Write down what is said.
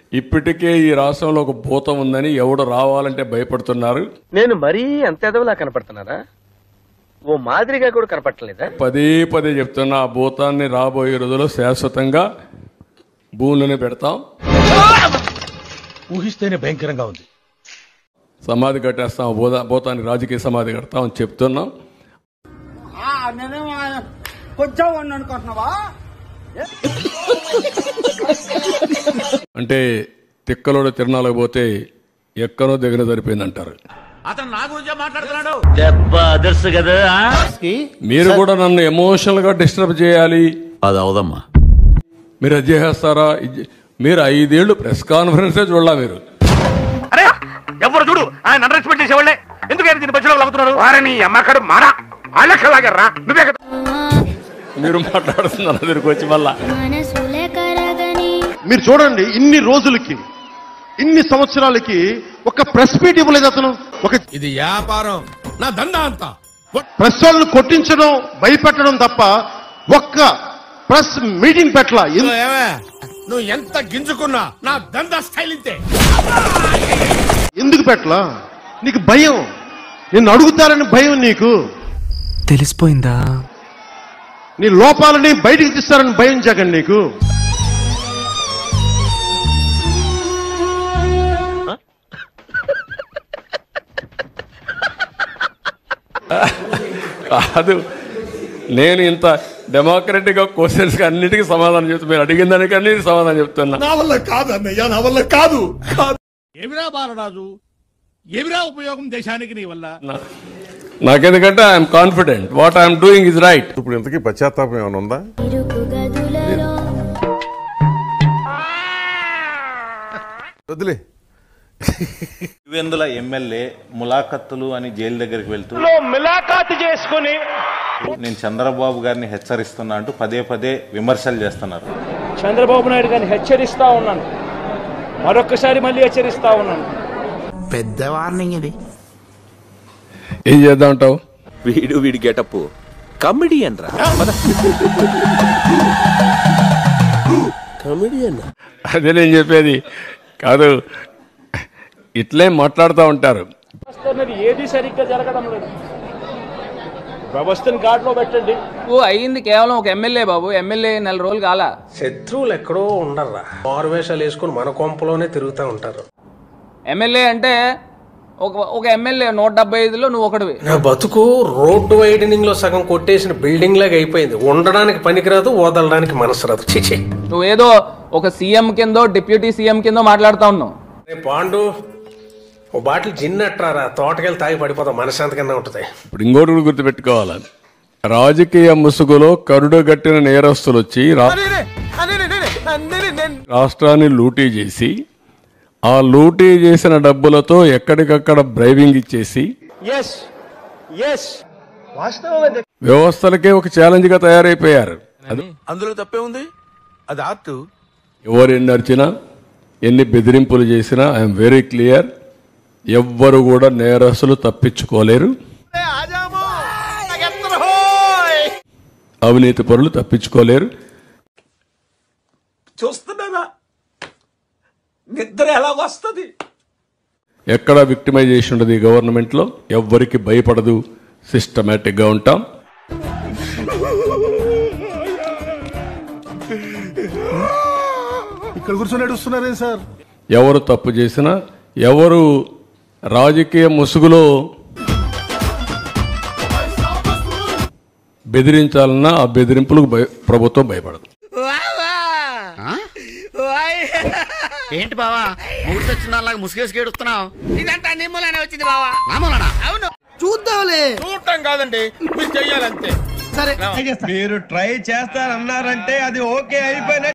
ఇప్పటికే ఈ రాష్ట్రంలో ఒక భూతం ఉందని ఎవడు రావాలంటే భయపడుతున్నారు నేను మరీ అంత ఎదవలా కనపడుతున్నారా ఓ మాదిరిగా కూడా కనపడలేదా పదే పదే చెప్తున్నా ఆ భూతాన్ని రాబోయే రోజుల్లో శాశ్వతంగా భూమిలోనే పెడతాం ఊహిస్తేనే భయంకరంగా ఉంది సమాధి కట్టేస్తాం భూత భూతానికి రాజకీయ సమాధి కడతాం అని చెప్తున్నాం అంటే తిక్కలోడు తిరణాలకు పోతే ఎక్కనో దిగన సరిపోయింది అంటారు అతను నా గురించే మాట్లాడుతున్నాడు మీరు కూడా నన్ను ఎమోషనల్ గా డిస్టర్బ్ చేయాలి అది అవదమ్మా మీరు అది చేసేస్తారా ఇది చే- మీరు ఐదేళ్లు ప్రెస్ కాన్ఫరెన్సే చూడాల మీరు అరే ఎవరు చూడు ఆయన అండర్ ఎక్స్పెక్ట్ చేసేవాళ్ళే ఎందుకైనా దీని బస్సులో లాగుతున్నారు వారని అమ్మకడు మారా వాళ్ళకెళ్ళాగర్రా నువ్వే కదా మీరు మాట్లాడుతున్నారు దగ్గరికి వచ్చి మళ్ళా మనసులే కరగని మీరు చూడండి ఇన్ని రోజులకి ఇన్ని సంవత్సరాలకి ఒక ప్రెస్ మీట్ ఇవ్వలేదు అతను ఒక ఇది వ్యాపారం నా దందా అంతా ప్రెస్ వాళ్ళని కొట్టించడం భయపెట్టడం తప్ప ఒక్క ప్రెస్ మీటింగ్ పెట్టలా ఎన్- ఏమే నువ్వు ఎంత గింజుకున్నా నా దందా స్టైల్ ఇంతే ఎందుకు పెట్టలా నీకు భయం నిన్ను అడుగుతారని భయం నీకు తెలిసిపోయిందా నీ లోపాలని బయటికి తీస్తారని భయం జగన్ నీకు కాదు నేను ఇంత డెమోక్రటిక్ గా క్వశ్చన్స్ కి అన్నిటికీ సమాధానం చెప్తూ మీరు అడిగిన దానికి అన్నిటికీ సమాధానం చెప్తున్నా నా వల్ల కాదు అన్నయ్య నా వల్ల కాదు ఏమిరా బాలరాజు ఏమిరా ఉపయోగం దేశానికి నీ వల్ల నా- నాకెందుకంటే I'm confident what I'm doing is right ఇప్పుడు ఇంతకీ పశ్చాత్తాపం ఏమైనా ఉందా ఇరుకు గదులలో వదిలే వెందుల ఎమ్మెల్యే ములాఖత్తులు అని జైలు దగ్గరికి వెళ్తూ మిలాఖాత్ చేసుకుని నేను చంద్రబాబు గారిని హెచ్చరిస్తున్నా అంటూ పదే పదే విమర్శలు చేస్తున్నారు చంద్రబాబు నాయుడు గారిని హెచ్చరిస్తా ఉన్నాను మరొకసారి మళ్ళీ హెచ్చరిస్తా ఉన్నాను పెద్ద వార్నింగ్ ఇది ఏం చేద్దాం అంటావు వీడు వీడి గెటప్ కమెడియన్ రా కమెడియన్ అదే నేను చెప్పేది కాదు ఇట్లే మాట్లాడుతూ ఉంటారు అనేది ఏది సరిగ్గా జరగడం లేదు వ్యవస్థను గాడిలో పెట్టండి ఓ అయ్యింది కేవలం ఒక ఎమ్మెల్యే బాబు ఎమ్మెల్యే నెల రోజులు కాల శత్రువులు ఎక్కడో ఉండర్రా మారువేషాలు వేసుకుని మన కొంపలోనే తిరుగుతూ ఉంటారు ఎమ్మెల్యే అంటే ఒక ఒక ఎమ్మెల్యే నూట డెబ్బై ఐదులో నువ్వు ఒకటివి నా బతుకు రోడ్డు వైడనింగ్ లో సగం కొట్టేసిన బిల్డింగ్ లాగా అయిపోయింది ఉండడానికి పనికిరాదు వదలడానికి మనసు రాదు చిచి నువ్వేదో ఒక సీఎం కిందో డిప్యూటీ సీఎం కిందో మాట్లాడుతా ఉన్నావు పాండు ఓ బాటిల్ జిన్ అట్రారా తోటకెళ్ళి తాగి పడిపోతాం మనశాంతి కింద ఉంటుంది ఇప్పుడు ఇంకోటి కూడా గుర్తుపెట్టుకోవాలి రాజకీయ ముసుగులో కరుడు గట్టిన నేరస్తులు వచ్చి రా- రాష్ట్రాన్ని లూటీ చేసి ఆ లూటీ చేసిన డబ్బులతో ఎక్కడికక్కడ డ్రైవింగ్ ఇచ్చేసి ఎస్ ఎస్ వ్యవస్థలకే ఒక ఛాలెంజ్ గా తయారైపోయారు అది అందులో తప్పే ఉంది అది ఆర్ట్ ఎవరు ఎన్ని అరిచినా ఎన్ని బెదిరింపులు చేసినా ఐఎమ్ వెరీ క్లియర్ ఎవ్వరు కూడా నేరస్తులు తప్పించుకోలేరు అవినీతి పరులు తప్పించుకోలేరు చూస్తున్నారా నిద్ర ఎలా వస్తుంది ఎక్కడ విక్టిమైజేషన్ ఉండదు ఈ గవర్నమెంట్ లో ఎవ్వరికి భయపడదు సిస్టమేటిక్ గా ఉంటాం ఇక్కడ కూర్చొని నడుస్తున్నారే సార్ ఎవరు తప్పు చేసినా ఎవరు రాజకీయ ముసుగులో బెదిరించాలన్నా ఆ బెదిరింపులకు భయ- ప్రభుత్వం భయపడదు ఏంటి బావా మూడు వచ్చిన ముసుగేసి కేడుస్తున్నావు ఇదంతా నీ మూలనే వచ్చింది బావా నా మూలనా అవును చూద్దాంలే చూడటం కాదండి మీరు చెయ్యాలంతే సరే మీరు ట్రై చేస్తారన్నారంటే అది ఓకే అయిపోయిన